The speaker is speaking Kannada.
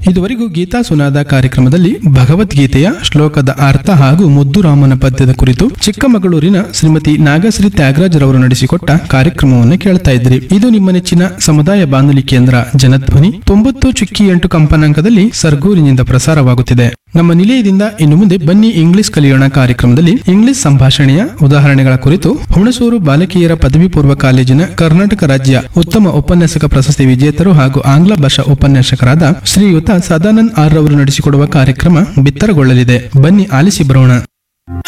ಇದುವರೆಗೂ ಗೀತಾ ಸುನಾದ ಕಾರ್ಯಕ್ರಮದಲ್ಲಿ ಭಗವದ್ಗೀತೆಯ ಶ್ಲೋಕದ ಅರ್ಥ ಹಾಗೂ ಮುದ್ದುರಾಮನ ಪದ್ಯದ ಕುರಿತು ಚಿಕ್ಕಮಗಳೂರಿನ ಶ್ರೀಮತಿ ನಾಗಶ್ರೀ ತ್ಯಾಗರಾಜರವರು ನಡೆಸಿಕೊಟ್ಟ ಕಾರ್ಯಕ್ರಮವನ್ನು ಕೇಳ್ತಾ ಇದ್ರಿ ಇದು ನಿಮ್ಮ ನೆಚ್ಚಿನ ಸಮುದಾಯ ಬಾನುಲಿ ಕೇಂದ್ರ ಜನಧ್ವನಿ ತೊಂಬತ್ತು ಚುಕ್ಕಿ ಎಂಟು ಕಂಪನಾಂಕದಲ್ಲಿ ಸರ್ಗೂರಿನಿಂದ ಪ್ರಸಾರವಾಗುತ್ತಿದೆ ನಮ್ಮ ನಿಲಯದಿಂದ ಇನ್ನು ಮುಂದೆ ಬನ್ನಿ ಇಂಗ್ಲಿಷ್ ಕಲಿಯೋಣ ಕಾರ್ಯಕ್ರಮದಲ್ಲಿ ಇಂಗ್ಲಿಷ್ ಸಂಭಾಷಣೆಯ ಉದಾಹರಣೆಗಳ ಕುರಿತು ಹುಣಸೂರು ಬಾಲಕಿಯರ ಪದವಿ ಪೂರ್ವ ಕಾಲೇಜಿನ ಕರ್ನಾಟಕ ರಾಜ್ಯ ಉತ್ತಮ ಉಪನ್ಯಾಸಕ ಪ್ರಶಸ್ತಿ ವಿಜೇತರು ಹಾಗೂ ಆಂಗ್ಲ ಭಾಷಾ ಉಪನ್ಯಾಸಕರಾದ ಶ್ರೀಯುತ ಸದಾನಂದ್ ಆರ್ ರವರು ನಡೆಸಿಕೊಡುವ ಕಾರ್ಯಕ್ರಮ ಬಿತ್ತರಗೊಳ್ಳಲಿದೆ ಬನ್ನಿ ಆಲಿಸಿ ಬರೋಣ